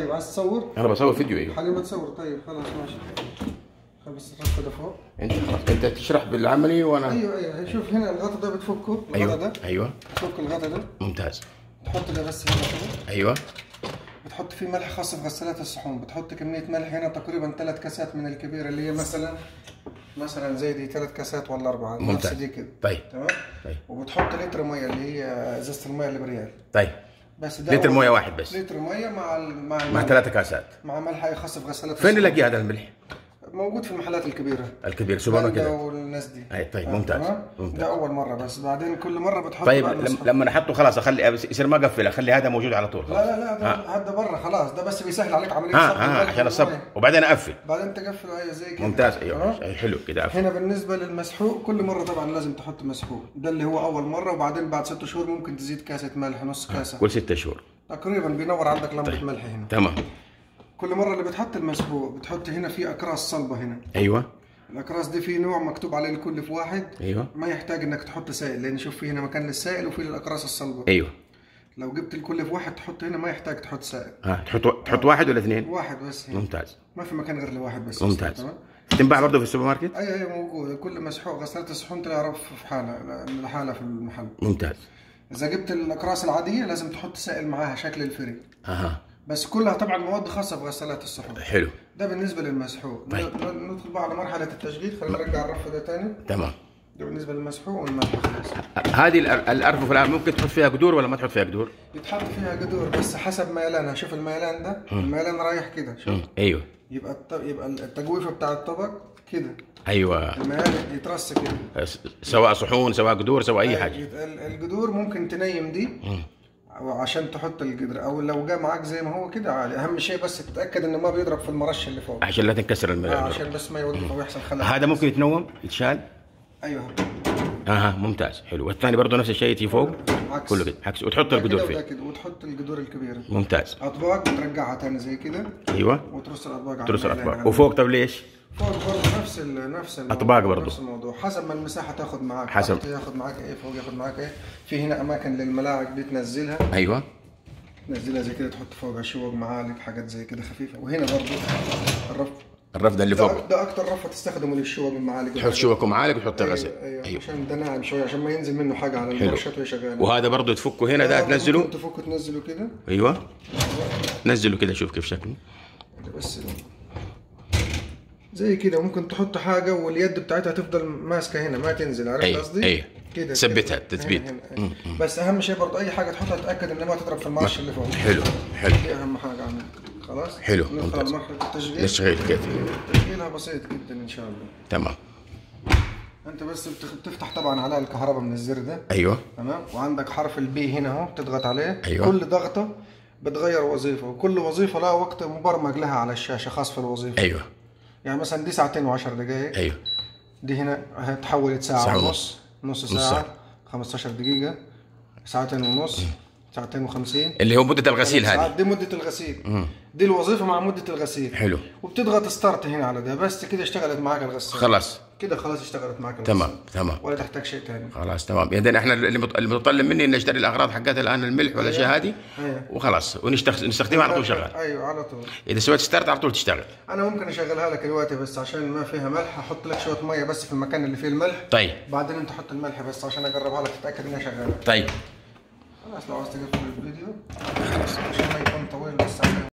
طيب عايز تصور انا بصور فيديو ايوه حاليا بتصور طيب خلاص ماشي خلاص الرف ده فوق انت خلاص انت تشرح بالعملي وانا ايوه ايوه شوف هنا الغطا ده بتفكه الغطا ايوه ده ايوه تفك الغطا ده ممتاز تحط ده بس هنا كده ايوه بتحط فيه ملح خاص في غسالات الصحون بتحط كمية ملح هنا تقريبا ثلاث كاسات من الكبيرة اللي هي مثلا مثلا زي دي ثلاث كاسات ولا أربعة نفس ممتاز دي كده طيب تمام طيب وبتحط لتر مية اللي هي ازازة المية اللي بريال طيب بس ده لتر أول- مويه واحد بس لتر مية مع ال... مع مع الملح. ثلاثة كاسات مع ملح أي خاص في غسالات فين الصحون. نلاقي هذا الملح؟ موجود في المحلات الكبيرة الكبير سوبر باندا ماركت والناس دي اي طيب آه، ممتاز تمام؟ ممتاز ده أول مرة بس بعدين كل مرة بتحط طيب بقى لم- المسحوق. لما احطه خلاص اخلي يصير ما اقفل اخلي هذا موجود على طول خلاص لا لا لا ده هذا برا خلاص ده بس بيسهل عليك عملية ها صب ها الملح عشان الصب والمية. وبعدين اقفل بعدين تقفله ايوه زي كده ممتاز تمام؟ ايوه أي حلو كده اقفل هنا بالنسبة للمسحوق كل مرة طبعا لازم تحط مسحوق ده اللي هو أول مرة وبعدين بعد ست شهور ممكن تزيد كاسة ملح نص كاسة كل ستة شهور تقريبا بينور عندك لمبة ملح هنا تمام كل مرة اللي بتحط المسحوق بتحط هنا في أكراس صلبة هنا ايوه الأكراس دي في نوع مكتوب عليه الكل في واحد ايوه ما يحتاج إنك تحط سائل لأن شوف في هنا مكان للسائل وفي للأكراس الصلبة ايوه لو جبت الكل في واحد تحط هنا ما يحتاج تحط سائل ها تحط تحط واحد ولا اثنين؟ واحد بس هنا ممتاز ما في مكان غير لواحد بس ممتاز تمام تنباع برضه في السوبر ماركت؟ اي اي موجود كل مسحوق غسالة الصحون تلاقي رف في حالة لحالها في المحل ممتاز اذا جبت الاقراص العاديه لازم تحط سائل معاها شكل الفري اها بس كلها طبعا مواد خاصه في غسالات الصحون حلو ده بالنسبه للمسحوق طيب. ن- ن- ندخل بقى على مرحله التشغيل خلينا نرجع الرف ده تاني تمام ده بالنسبه للمسحوق والملح خلاص هذه الأر- الارفف الان ممكن تحط فيها قدور ولا ما تحط فيها قدور؟ يتحط فيها قدور بس حسب ميلانها شوف الميلان ده الميلان رايح كده شوف ايوه يبقى الط... يبقى التجويفه بتاع الطبق كده ايوه الميلان يترص كده س- سواء صحون سواء قدور سواء اي حاجه يت- ال- الجذور ممكن تنيم دي أو عشان تحط القدر او لو جاء معاك زي ما هو كده عادي اهم شيء بس تتاكد انه ما بيضرب في المرش اللي فوق عشان لا تنكسر آه الملابس عشان بس ما يوقف ويحصل خلل هذا ممكن يتنوم يتشال ايوه اها ممتاز حلو والثاني برضه نفس الشيء يجي فوق عكس. كله كده عكس وتحط ده القدور كده وده فيه كده وتحط القدور الكبيره ممتاز اطباق وترجعها تاني زي كده ايوه وترص الاطباق على ترس الميلان. الاطباق وفوق طب ليش؟ فوق برضه نفس ال نفس الموضوع أطباق برضه. نفس الموضوع حسب ما المساحه تاخذ معاك حسب. تحت ياخذ معاك ايه فوق ياخذ معاك ايه في هنا اماكن للملاعق دي تنزلها ايوه تنزلها زي كده تحط فوقها شوك معالق حاجات زي كده خفيفه وهنا برضه الرف الرف ده اللي ده, فوق ده اكتر رف تستخدمه للشوك المعالق تحط شوك ومعالق وتحط ايوه غسل ايوه, ايوه عشان ده ناعم شويه عشان ما ينزل منه حاجه على حلو. المرشات وهي شغاله وهذا برضه تفكه هنا ده آه، تنزله ممكن تفك تنزله كده ايوه نزله كده شوف كيف شكله كده بس زي كده ممكن تحط حاجه واليد بتاعتها تفضل ماسكه هنا ما تنزل عرفت أيوة، قصدي؟ أيوة. كده تثبتها، كده. تثبيت. هنا هنا. بس اهم شيء برضه اي حاجه تحطها تاكد انها ما تضرب في المرش اللي فوق حلو حلو دي اهم حاجه عندك خلاص حلو، ندخل ممتاز. على مرحله التشغيل التشغيل كيف تشغيلها بسيط جدا ان شاء الله تمام انت بس بتخ- بتفتح طبعا علاء الكهرباء من الزر ده ايوه تمام وعندك حرف البي هنا اهو بتضغط عليه أيوة. كل ضغطه بتغير وظيفه وكل وظيفه لها وقت مبرمج لها على الشاشه خاص في الوظيفه ايوه يعني مثلا دي ساعتين وعشر دقائق ايوه دي هنا اهي تحولت ساعة, ساعة ونص نص نص ساعة, ساعة. 15 دقيقة ساعتين ونص ساعتين وخمسين اللي هو مده الغسيل ثلاث هذه ساعات. دي مدة الغسيل دي الوظيفة مع مدة الغسيل حلو وبتضغط ستارت هنا على ده بس كده اشتغلت معاك الغسالة خلاص كده خلاص اشتغلت معاك الغسالة تمام تمام ولا تحتاج شيء ثاني خلاص تمام يعني احنا اللي مط- اللي متطلب مني اني اشتري الاغراض حقتها الان الملح والاشياء هذه أيوة. وخلاص ونستخدمها على طول شغال ايوه على طول اذا سويت ستارت على طول تشتغل انا ممكن اشغلها لك دلوقتي بس عشان ما فيها ملح احط لك شوية مية بس في المكان اللي فيه الملح طيب بعدين انت حط الملح بس عشان اجربها لك تتاكد انها شغالة طيب خلاص لو عايز تقفل الفيديو